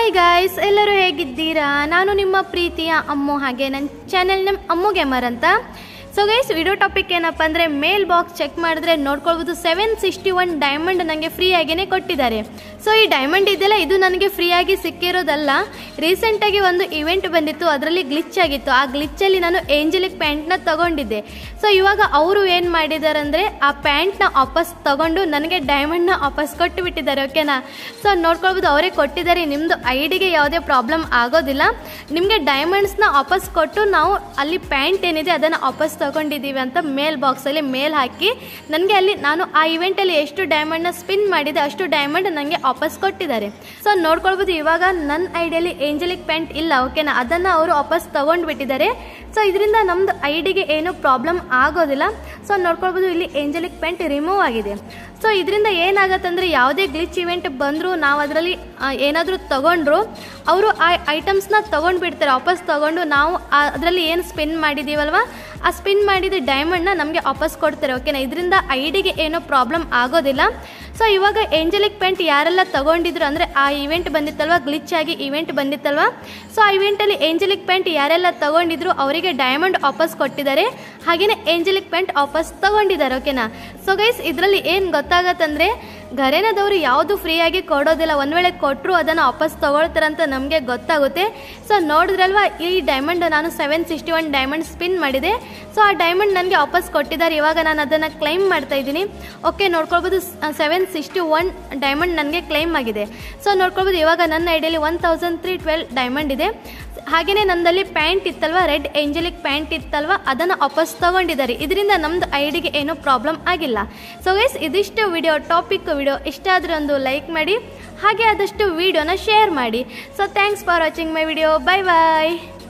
hi guys ಎಲ್ಲರೂ ಹೇಗಿದ್ದೀರಾ ನಾನು ನಿಮ್ಮ ಪ್ರೀತಿಯ ಅಮ್ಮು ಹಾಗೆ ನನ್ನ ಚಾನೆಲ್ ನಮ್ಮ ಅಮ್ಮು ಗೇಮರ್ ಅಂತ ಸೊ ಗೈಸ್ ವಿಡಿಯೋ ಟಾಪಿಕ್ ಏನಪ್ಪ ಅಂದರೆ ಮೇಲ್ ಬಾಕ್ಸ್ ಚೆಕ್ ಮಾಡಿದ್ರೆ ನೋಡ್ಕೊಳ್ಬೋದು ಸೆವೆನ್ ಸಿಕ್ಸ್ಟಿ ಒನ್ ಡೈಮಂಡ್ ನನಗೆ ಫ್ರೀ ಆಗಿನೇ ಕೊಟ್ಟಿದ್ದಾರೆ ಸೊ ಈ ಡೈಮಂಡ್ ಇದೆಯಲ್ಲ ಇದು ನನಗೆ ಫ್ರೀಯಾಗಿ ಸಿಕ್ಕಿರೋದಲ್ಲ ರೀಸೆಂಟಾಗಿ ಒಂದು ಇವೆಂಟ್ ಬಂದಿತ್ತು ಅದರಲ್ಲಿ ಗ್ಲಿಚ್ ಆಗಿತ್ತು ಆ ಗ್ಲಿಚ್ಚಲ್ಲಿ ನಾನು ಏಂಜಲಿಕ್ ಪ್ಯಾಂಟ್ನ ತಗೊಂಡಿದ್ದೆ ಸೊ ಇವಾಗ ಅವರು ಏನು ಮಾಡಿದ್ದಾರೆ ಅಂದರೆ ಆ ಪ್ಯಾಂಟ್ನ ವಾಪಸ್ ತಗೊಂಡು ನನಗೆ ಡೈಮಂಡ್ನ ವಾಪಸ್ ಕೊಟ್ಟು ಬಿಟ್ಟಿದ್ದಾರೆ ಓಕೆನಾ ಸೊ ನೋಡ್ಕೊಳ್ಬೋದು ಅವರೇ ಕೊಟ್ಟಿದ್ದಾರೆ ನಿಮ್ಮದು ಐಡಿಗೆ ಯಾವುದೇ ಪ್ರಾಬ್ಲಮ್ ಆಗೋದಿಲ್ಲ ನಿಮಗೆ ಡೈಮಂಡ್ಸ್ನ ವಾಪಸ್ ಕೊಟ್ಟು ನಾವು ಅಲ್ಲಿ ಪ್ಯಾಂಟ್ ಏನಿದೆ ಅದನ್ನು ವಾಪಸ್ ತಗೊಂಡಿದ್ದೀವಿ ಅಂತ ಮೇಲ್ ಬಾಕ್ಸಲ್ಲಿ ಮೇಲ್ ಹಾಕಿ ನನಗೆ ಅಲ್ಲಿ ನಾನು ಆ ಇವೆಂಟಲ್ಲಿ ಎಷ್ಟು ಡೈಮಂಡ್ನ ಸ್ಪಿನ್ ಮಾಡಿದೆ ಅಷ್ಟು ಡೈಮಂಡ್ ನನಗೆ ವಾಪಸ್ ಕೊಟ್ಟಿದ್ದಾರೆ ಸೊ ನೋಡ್ಕೊಳ್ಬೋದು ಇವಾಗ ನನ್ನ ಐಡಿಯಲ್ಲಿ ಏಂಜಲಿಕ್ ಪ್ಯಾಂಟ್ ಇಲ್ಲ ಓಕೆನಾ ಅದನ್ನು ಅವರು ವಾಪಸ್ ತಗೊಂಡು ಬಿಟ್ಟಿದ್ದಾರೆ ಸೊ ಇದರಿಂದ ನಮ್ಮದು ಐಡಿಗೆ ಏನೂ ಪ್ರಾಬ್ಲಮ್ ಆಗೋದಿಲ್ಲ ಸೊ ನೋಡ್ಕೊಳ್ಬೋದು ಇಲ್ಲಿ ಏಂಜಲಿಕ್ ಪ್ಯಾಂಟ್ ರಿಮೂವ್ ಆಗಿದೆ ಸೊ ಇದರಿಂದ ಏನಾಗತ್ತಂದರೆ ಯಾವುದೇ ಗ್ಲಿಚ್ ಇವೆಂಟ್ ಬಂದರೂ ನಾವು ಅದರಲ್ಲಿ ಏನಾದರೂ ತಗೊಂಡ್ರು ಅವರು ಆ ಐಟಮ್ಸ್ನ ತೊಗೊಂಡು ಬಿಡ್ತಾರೆ ವಾಪಸ್ ತೊಗೊಂಡು ನಾವು ಅದರಲ್ಲಿ ಏನು ಸ್ಪಿನ್ ಮಾಡಿದ್ದೀವಲ್ವ ಆ ಸ್ಪಿನ್ ಮಾಡಿದ ಡೈಮಂಡ್ನ ನಮಗೆ ವಾಪಸ್ ಕೊಡ್ತಾರೆ ಓಕೆನಾ ಇದರಿಂದ ಐಡಿಗೆ ಏನೋ ಪ್ರಾಬ್ಲಮ್ ಆಗೋದಿಲ್ಲ ಸೊ ಇವಾಗ ಏಂಜಲಿಕ್ ಪ್ಯಾಂಟ್ ಯಾರೆಲ್ಲ ತಗೊಂಡಿದ್ರು ಅಂದರೆ ಆ ಇವೆಂಟ್ ಬಂದಿತ್ತಲ್ವ ಗ್ಲಿಚ್ ಆಗಿ ಇವೆಂಟ್ ಬಂದಿತ್ತಲ್ವ ಸೊ ಆ ಇವೆಂಟಲ್ಲಿ ಏಂಜಲಿಕ್ ಪ್ಯಾಂಟ್ ಯಾರೆಲ್ಲ ತಗೊಂಡಿದ್ರು ಅವರಿಗೆ ಡೈಮಂಡ್ ವಾಪಸ್ ಕೊಟ್ಟಿದ್ದಾರೆ ಹಾಗೆಯೇ ಏಂಜಲಿಕ್ ಪ್ಯಾಂಟ್ ವಾಪಸ್ ತಗೊಂಡಿದ್ದಾರೆ ಓಕೆನಾ ಸೊ ಗೈಸ್ ಇದರಲ್ಲಿ ಏನು ಗೊತ್ತಾಗತ್ತಂದರೆ ಘರೇನದವರು ಯಾವುದು ಫ್ರೀಯಾಗಿ ಕೊಡೋದಿಲ್ಲ ಒಂದು ವೇಳೆ ಕೊಟ್ಟರು ಅದನ್ನು ವಾಪಸ್ ತೊಗೊಳ್ತಾರಂತ ನಮಗೆ ಗೊತ್ತಾಗುತ್ತೆ ಸೊ ನೋಡಿದ್ರಲ್ವ ಈ ಡೈಮಂಡ್ ನಾನು seven sixty one diamond spin ಮಾಡಿದೆ ಸೊ ಆ ಡೈಮಂಡ್ ನನಗೆ ವಾಪಸ್ ಕೊಟ್ಟಿದ್ದಾರೆ ಇವಾಗ ನಾನು ಅದನ್ನು ಕ್ಲೈಮ್ ಮಾಡ್ತಾ ಇದ್ದೀನಿ ಓಕೆ ನೋಡ್ಕೊಳ್ಬೋದು ಸೆವೆನ್ ಸಿಕ್ಸ್ಟಿ ಒನ್ ಡೈಮಂಡ್ ನನಗೆ ಕ್ಲೈಮ್ ಆಗಿದೆ ಸೊ ನೋಡ್ಕೊಳ್ಬೋದು ಇವಾಗ ನನ್ನ ಐಡಿಯಲ್ಲಿ one thousand three twelve diamond ಇದೆ ಹಾಗೆಯೇ ನಮ್ಮದಲ್ಲಿ ಪ್ಯಾಂಟ್ ಇತ್ತಲ್ವ ರೆಡ್ ಏಂಜಲಿಕ್ ಪ್ಯಾಂಟ್ ಇತ್ತಲ್ವ ಅದನ್ನು ವಾಪಸ್ ತಗೊಂಡಿದ್ದಾರೆ ಇದರಿಂದ ನಮ್ಮದು ಐಡಿಗೆ ಏನೂ ಪ್ರಾಬ್ಲಮ್ ಆಗಿಲ್ಲ ಸೊ ಗೈಸ್ ಇದಿಷ್ಟು ವಿಡಿಯೋ ಟಾಪಿಕ್ ವಿಡಿಯೋ ಇಷ್ಟ ಆದರೆ ಒಂದು ಲೈಕ್ ಮಾಡಿ ಹಾಗೆ ಆದಷ್ಟು ವಿಡಿಯೋನ ಶೇರ್ ಮಾಡಿ so thanks for watching my video bye bye